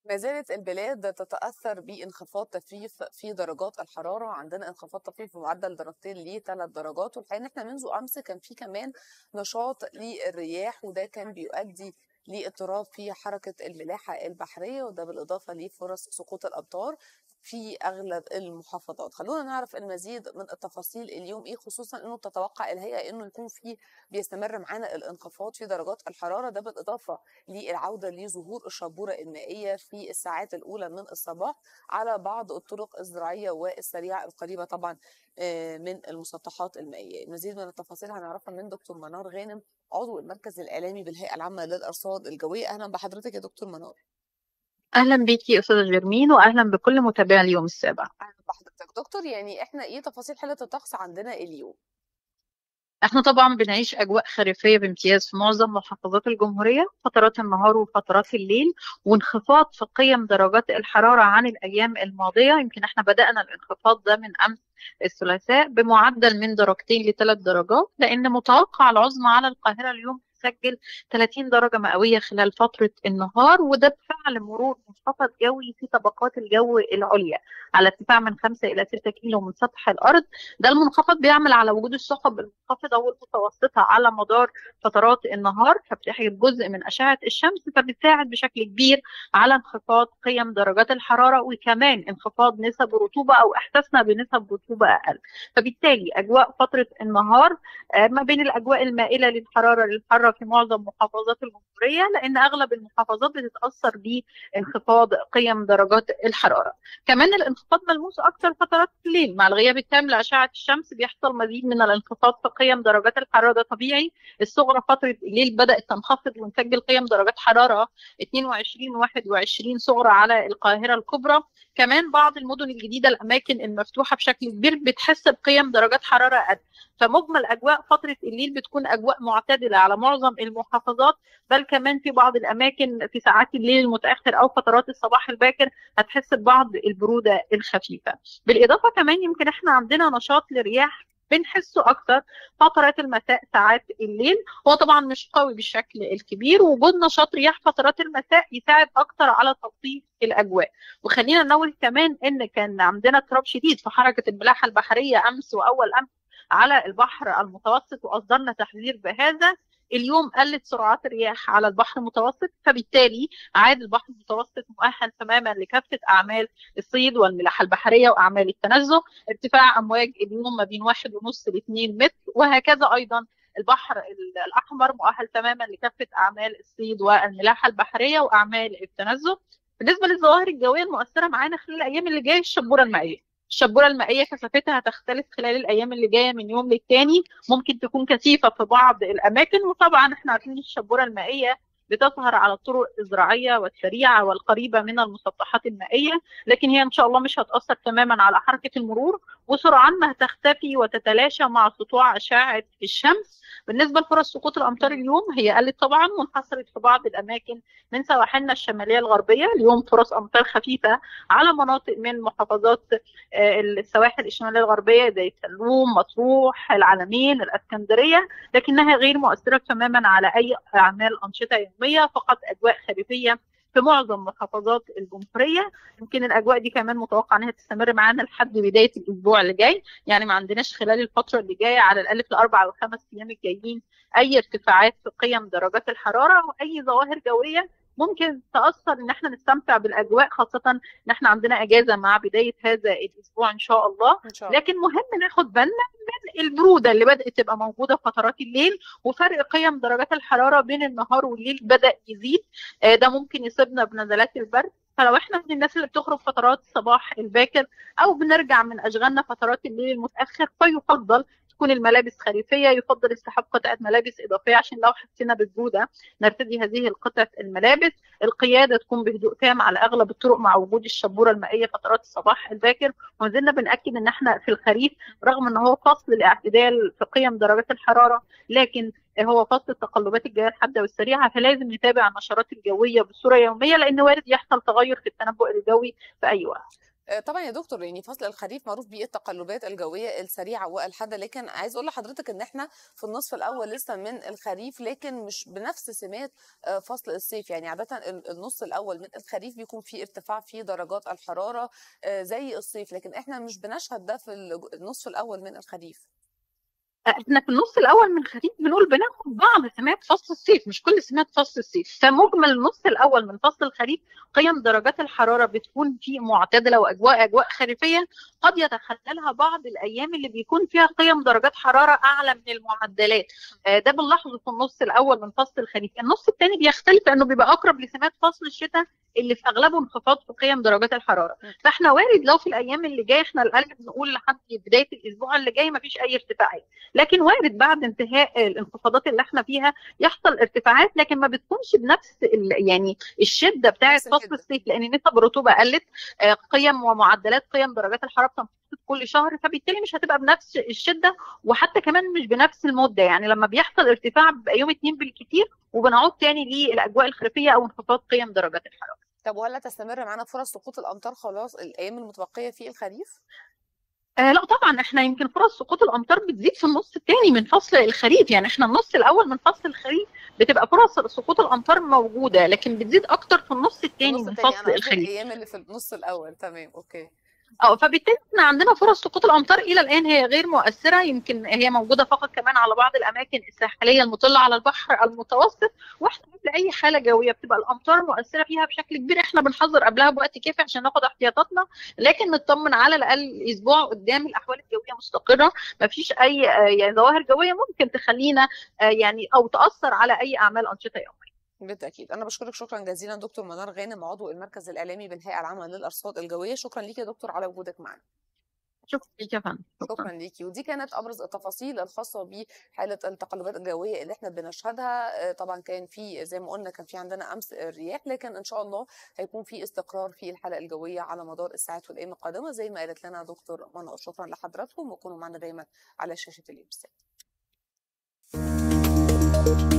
ما زالت البلاد تتأثر بانخفاض طفيف في درجات الحرارة عندنا انخفاض طفيف بمعدل درجتين لثلاث درجات والحقيقة ان احنا منذ أمس كان في كمان نشاط للرياح وده كان بيؤدي لاضطراب في حركة الملاحة البحرية وده بالإضافة لفرص سقوط الأمطار في أغلب المحافظات خلونا نعرف المزيد من التفاصيل اليوم إيه خصوصا أنه تتوقع الهيئة أنه يكون في بيستمر معانا الانخفاض في درجات الحرارة ده بالإضافة للعودة لظهور الشبورة المائية في الساعات الأولى من الصباح على بعض الطرق الزراعية والسريعة القريبة طبعا من المسطحات المائية المزيد من التفاصيل هنعرفها من دكتور منار غانم عضو المركز الإعلامي بالهيئة العامة للأرصاد الجوية أهلا بحضرتك يا دكتور منار اهلا بيكي استاذه جرمين واهلا بكل متابعي اليوم السابع اهلا بحضرتك دكتور يعني احنا ايه تفاصيل حاله الطقس عندنا اليوم احنا طبعا بنعيش اجواء خريفيه بامتياز في معظم محافظات الجمهوريه فترات النهار وفترات الليل وانخفاض في قيم درجات الحراره عن الايام الماضيه يمكن احنا بدانا الانخفاض ده من امس الثلاثاء بمعدل من درجتين لثلاث درجات لان متوقع العظمى على القاهره اليوم تسجل 30 درجة مئوية خلال فترة النهار وده بفعل مرور منخفض جوي في طبقات الجو العليا على ارتفاع من 5 إلى 6 كيلو من سطح الأرض ده المنخفض بيعمل على وجود السحب المنخفضة والمتوسطة على مدار فترات النهار فبتحجب جزء من أشعة الشمس فبتساعد بشكل كبير على انخفاض قيم درجات الحرارة وكمان انخفاض نسب الرطوبة أو إحساسنا بنسب رطوبة أقل فبالتالي أجواء فترة النهار ما بين الأجواء المائلة للحرارة للحرة في معظم محافظات الجمهورية لأن أغلب المحافظات بتتأثر بانخفاض قيم درجات الحرارة كمان الانخفاض ملموس أكثر فترات الليل مع الغياب التام لأشعة الشمس بيحصل مزيد من الانخفاض في قيم درجات الحرارة ده طبيعي الصغرى فترة الليل بدأت تنخفض ونسجل قيم درجات حرارة 22 21 صغرى على القاهرة الكبرى كمان بعض المدن الجديدة الأماكن المفتوحة بشكل كبير بتحس بقيم درجات حرارة أقل فمجمل أجواء فترة الليل بتكون أجواء معتدلة على معظم المحافظات بل كمان في بعض الأماكن في ساعات الليل المتأخر أو فترات الصباح الباكر هتحس ببعض البرودة الخفيفة بالإضافة كمان يمكن إحنا عندنا نشاط لرياح بنحسه اكتر فترات المساء ساعات الليل هو طبعا مش قوي بالشكل الكبير وجود نشاط رياح فترات المساء يساعد اكتر على تلطيف الاجواء وخلينا نقول كمان ان كان عندنا اضطراب شديد في حركه الملاحه البحريه امس واول امس على البحر المتوسط واصدرنا تحذير بهذا اليوم قلت سرعات الرياح على البحر المتوسط فبالتالي عاد البحر المتوسط مؤهل تماما لكافه اعمال الصيد والملاحه البحريه واعمال التنزه ارتفاع امواج اليوم ما بين واحد ونص ل 2 متر وهكذا ايضا البحر الاحمر مؤهل تماما لكافه اعمال الصيد والملاحه البحريه واعمال التنزه بالنسبه للظواهر الجويه المؤثره معانا خلال الايام اللي جايه الشبوره المائيه الشبوره المائيه كثافتها هتختلف خلال الايام اللي جايه من يوم للتاني ممكن تكون كثيفه في بعض الاماكن وطبعا احنا عارفين الشبوره المائيه بتظهر على الطرق الزراعيه والسريعه والقريبه من المسطحات المائيه لكن هي ان شاء الله مش هتاثر تماما على حركه المرور وسرعان ما هتختفي وتتلاشى مع سطوع اشعه الشمس بالنسبه لفرص سقوط الامطار اليوم هي قلت طبعا وانحصرت في بعض الاماكن من سواحلنا الشماليه الغربيه اليوم فرص امطار خفيفه على مناطق من محافظات السواحل الشماليه الغربيه زي السلوم مطروح العلمين الاسكندريه لكنها غير مؤثره تماما على اي اعمال انشطه يوميه فقط اجواء خريفيه في معظم محافظات الجمهوريه يمكن الاجواء دي كمان متوقع انها تستمر معانا لحد بدايه الاسبوع اللي جاي يعني ما عندناش خلال الفتره اللي جايه على الاقل في الاربع او الخمس ايام الجايين اي ارتفاعات في قيم درجات الحراره واي ظواهر جويه ممكن تاثر ان احنا نستمتع بالاجواء خاصه ان احنا عندنا اجازه مع بدايه هذا الاسبوع ان شاء الله, إن شاء الله. لكن مهم ناخد بالنا من البروده اللي بدات تبقى موجوده فترات الليل وفرق قيم درجات الحراره بين النهار والليل بدا يزيد ده ممكن يصيبنا بنزلات البرد فلو احنا من الناس اللي بتخرج فترات الصباح الباكر او بنرجع من اشغالنا فترات الليل المتاخر فيفضل تكون الملابس خريفيه يفضل استحاب قطعه ملابس اضافيه عشان لو حسينا بالبروده نرتدي هذه القطعه الملابس القياده تكون بهدوء تام على اغلب الطرق مع وجود الشبوره المائيه فترات الصباح الباكر وما زلنا بناكد ان احنا في الخريف رغم ان هو فصل الاعتدال في قيم درجات الحراره لكن هو فصل التقلبات الجويه الحاده والسريعه فلازم نتابع النشرات الجويه بصوره يوميه لان وارد يحصل تغير في التنبؤ الجوي في اي وقت آه، طبعا يا دكتور يعني فصل الخريف معروف بيه التقلبات الجويه السريعه والحاده لكن عايز اقول لحضرتك ان احنا في النصف الاول لسه من الخريف لكن مش بنفس سمات آه، فصل الصيف يعني عاده ال- النص الاول من الخريف بيكون فيه ارتفاع في درجات الحراره آه، زي الصيف لكن احنا مش بنشهد ده في الج- النصف الاول من الخريف احنا في النص الاول من الخريف بنقول بناخد بعض سمات فصل الصيف مش كل سمات فصل الصيف فمجمل النص الاول من فصل الخريف قيم درجات الحراره بتكون فيه معتدله واجواء اجواء خريفيه قد يتخللها بعض الايام اللي بيكون فيها قيم درجات حراره اعلى من المعدلات آه، ده بنلاحظه في النص الاول من فصل الخريف النص الثاني بيختلف لانه بيبقى اقرب لسمات فصل الشتاء اللي في اغلبه انخفاض في قيم درجات الحراره م. فاحنا وارد لو في الايام اللي جايه احنا الان بنقول لحد بدايه الاسبوع اللي جاي مفيش اي ارتفاعات لكن وارد بعد انتهاء الانخفاضات اللي احنا فيها يحصل ارتفاعات لكن ما بتكونش بنفس ال- يعني الشده بتاعه نفس فصل الشدة. الصيف لان نسب الرطوبه قلت آه، قيم ومعدلات قيم درجات الحراره بتنخفض كل شهر فبالتالي مش هتبقى بنفس الشده وحتى كمان مش بنفس المده يعني لما بيحصل ارتفاع بيبقى يوم اتنين بالكتير وبنعود تاني للاجواء الخريفيه او انخفاض قيم درجات الحراره طب وهل تستمر معانا فرص سقوط الامطار خلاص الايام المتبقيه في الخريف آه لا طبعا احنا يمكن فرص سقوط الامطار بتزيد في النص الثاني من فصل الخريف يعني احنا النص الاول من فصل الخريف بتبقى فرص سقوط الامطار موجوده لكن بتزيد اكتر في النص الثاني النص من التاني فصل انا قصدي الخريف الايام اللي في النص الاول تمام اوكي اه فبالتالي احنا عندنا فرص سقوط الامطار الى الان هي غير مؤثره يمكن هي موجوده فقط كمان على بعض الاماكن الساحليه المطله على البحر المتوسط واحنا قبل اي حاله جويه بتبقى الامطار مؤثره فيها بشكل كبير احنا بنحذر قبلها بوقت كافي عشان ناخد احتياطاتنا لكن نطمن على الاقل اسبوع قدام الاحوال الجويه مستقره ما فيش اي آه، يعني ظواهر جويه ممكن تخلينا آه، يعني او تاثر على اي اعمال انشطه يوميه بالتاكيد انا بشكرك شكرا جزيلا دكتور منار غانم عضو المركز الاعلامي بالهيئه العامه للارصاد الجويه شكرا ليك يا دكتور على وجودك معنا شكرا لك يا فندم شكرا ليكي ودي كانت ابرز التفاصيل الخاصه بحاله التقلبات الجويه اللي احنا بنشهدها آه، طبعا كان في زي ما قلنا كان في عندنا امس الرياح لكن ان شاء الله هيكون في استقرار في الحاله الجويه على مدار الساعات والايام القادمه زي ما قالت لنا دكتور منار شكرا لحضراتكم وكونوا معنا دايما على شاشه اليوم